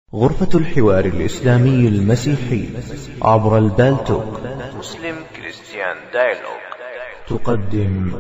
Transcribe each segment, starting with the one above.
غرفة الحوار الإسلامي المسيحي عبر البالتوك مسلم كريستيان دايلوج تقدم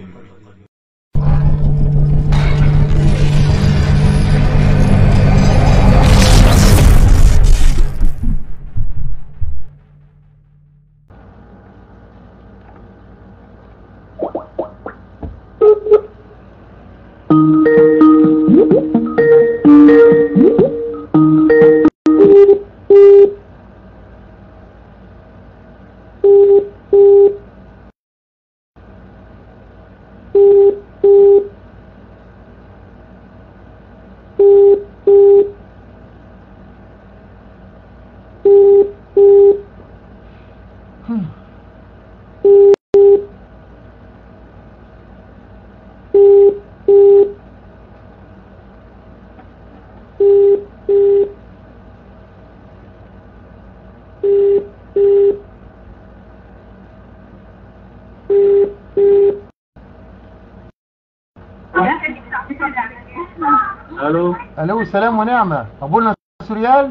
الو الو سلام ونعمة ابونا سوريال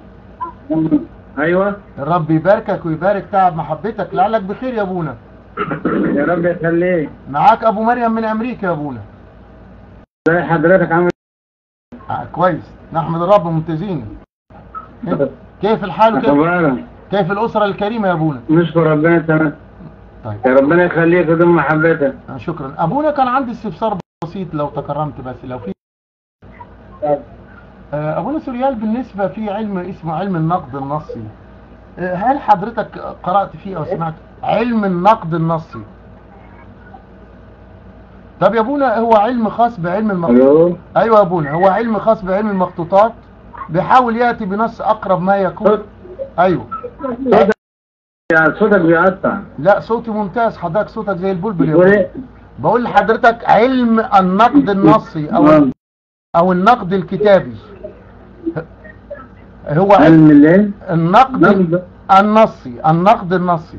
ايوه الرب يباركك ويبارك تعب محبتك لعلك بخير يا ابونا يا رب يخليك معاك ابو مريم من امريكا يا ابونا ازي حضرتك عامل آه كويس نحمد الرب ممتازين إنت كيف الحال وكيف اخبارك كيف الاسرة الكريمة يا ابونا نشكر ربنا تمام طيب يا ربنا يخليك ودم محبتك آه شكرا ابونا كان عندي استفسار بسيط لو تكرمت بس لو في آه ابونا سوريال بالنسبة في علم اسمه علم النقد النصي آه هل حضرتك قرأت فيه او سمعت علم النقد النصي طب يا ابونا هو علم خاص بعلم المخطوطات الو ايوه يا ابونا هو علم خاص بعلم المخطوطات بيحاول ياتي بنص اقرب ما يكون صوت ايوه صوتك يا صوتك بيقطع لا صوتي ممتاز حضرتك صوتك زي البلبل يا بتقول ابونا ايه؟ بقول لحضرتك علم النقد النصي او آه. او النقد الكتابي هو علم علم الليل النقد نقد النصي النقد النصي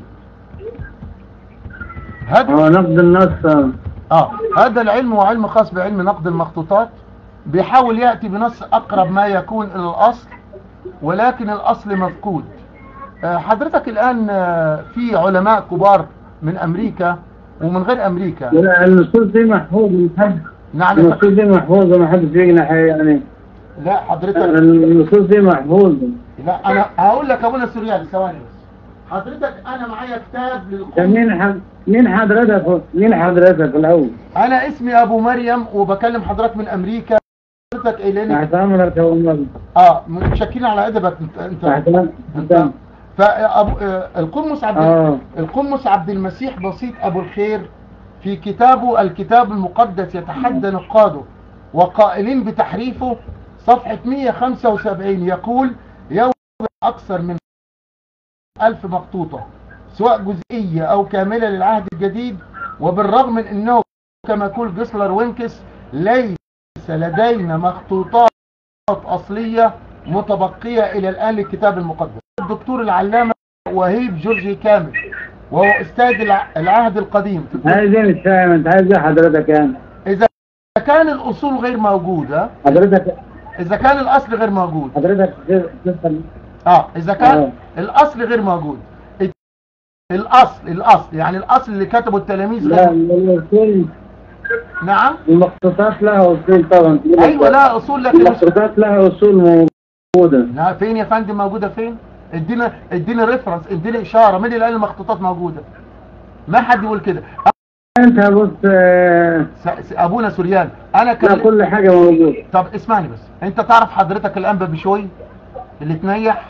هذا اه نقد النص آه. اه هذا العلم هو علم خاص بعلم نقد المخطوطات بيحاول يأتي بنص أقرب ما يكون إلى الأصل ولكن الأصل مفقود آه، حضرتك الآن آه، في علماء كبار من أمريكا ومن غير أمريكا لا النصوص دي محفوظة من حد نعم النصوص دي محفوظة ما حدش يجنح يعني لا حضرتك النصوص دي محفوظة لا أنا هقول لك أبونا سوريال ثواني بس حضرتك أنا معايا كتاب ده للقرآن مين حد مين حضرتك مين حضرتك الأول؟ أنا اسمي أبو مريم وبكلم حضرتك من أمريكا حضرتك إيه لأنك تحت أمرك يا أم اه متشكرين على ادبك انت انت تحت أمرك انت فأبو آه، القمص عبد اه القمص عبد المسيح بسيط ابو الخير في كتابه الكتاب المقدس يتحدى نقاده وقائلين بتحريفه صفحة 175 يقول يوم أكثر من ألف مخطوطة سواء جزئية أو كاملة للعهد الجديد وبالرغم من أنه كما يقول جسلر وينكس ليس لدينا مخطوطات أصلية متبقية إلى الآن للكتاب المقدس الدكتور العلامة وهيب جورجي كامل وهو أستاذ الع- العهد القديم في كل- عايز ايه مش فاهم انت عايز ايه حضرتك يعني إذا كان الأصول غير موجودة حضرتك إذا كان الأصل غير موجود حضرتك تفهم آه إذا كان آه. الأصل غير موجود الأصل الأصل يعني الأصل اللي كتبه التلاميذ لا غير الاصول نعم المخطوطات لها اصول طبعا أيوة لا أصول لكن مش المخطوطات لها اصول موجوده لا فين يا فندم موجودة فين ادينا ادينا ريفرنس ادينا إشارة مين اللي قال المخطوطات موجودة ما حد يقول كده انت بص آه، س- س- ابونا سوريان انا لا كان كل حاجه موجوده طب اسمعني بس انت تعرف حضرتك الانبا بشوي اللي تنيح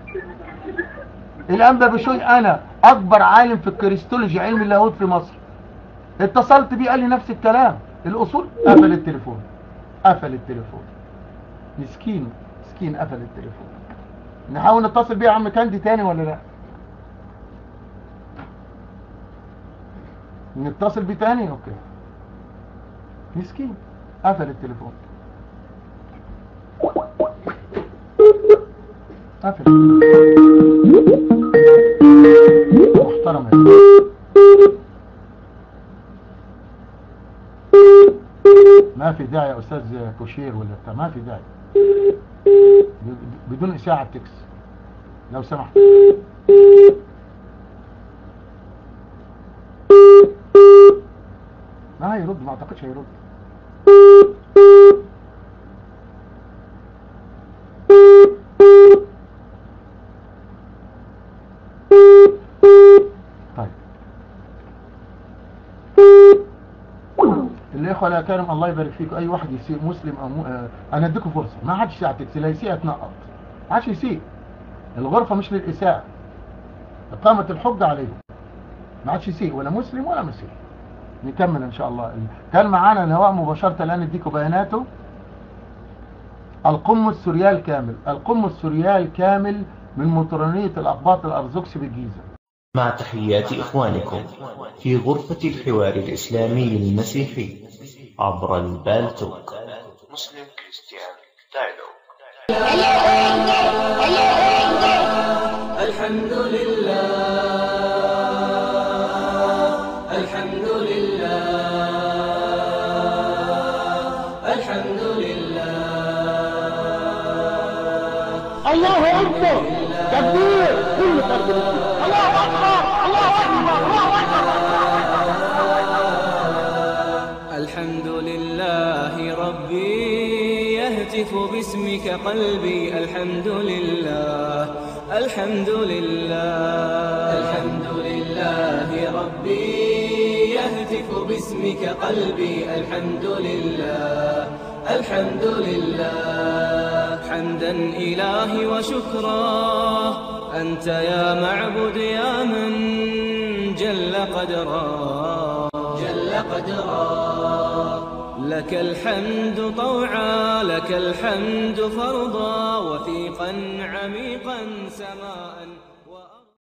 الانبا بشوي انا اكبر عالم في الكريستولوجي علم اللاهوت في مصر اتصلت بيه قال لي نفس الكلام الاصول قفل التليفون قفل التليفون مسكين مسكين قفل التليفون نحاول نتصل بيه يا عم كاندي تاني ولا لا نتصل بيه تاني اوكي مسكين قفل التليفون قفل محترم يا سيدي. ما في داعي يا استاذ كوشير ولا بتاع ما في داعي بدون اشاعه تكس لو سمحت ما هيرد ما اعتقدش هيرد طيب الاخوه الاكارم الله يبارك فيكم اي واحد يسيء مسلم او م... آه، انا اديكم فرصه ما حدش يعتكس لا يسيء اتنقط ما حدش يسيء الغرفه مش للاساءه اقامه الحجه عليهم ما عادش يسيء ولا مسلم ولا مسيحي نكمل ان شاء الله كان معانا الهواء مباشره الان نديكم بياناته القمص سوريال كامل القمص سوريال كامل من مطرانيه الاقباط الارثوذكس بالجيزه مع تحيات إخوانكم في غرفة الحوار الإسلامي المسيحي عبر البالتوك مسلم كريستيان دايلوج الحمد لله الحمد لله الحمد لله الله اكبر تكبير كل فرد الله اكبر الله اكبر الله الحمد لله ربي يهتف باسمك قلبي الحمد لله الحمد لله الحمد لله ربي يهتف باسمك قلبي الحمد لله الحمد لله حمدا إلهي وشكرا أنت يا معبد يا من جل قدرا جل قدرا لك الحمد طوعا لك الحمد فرضا وثيقا عميقا سماء وأرضا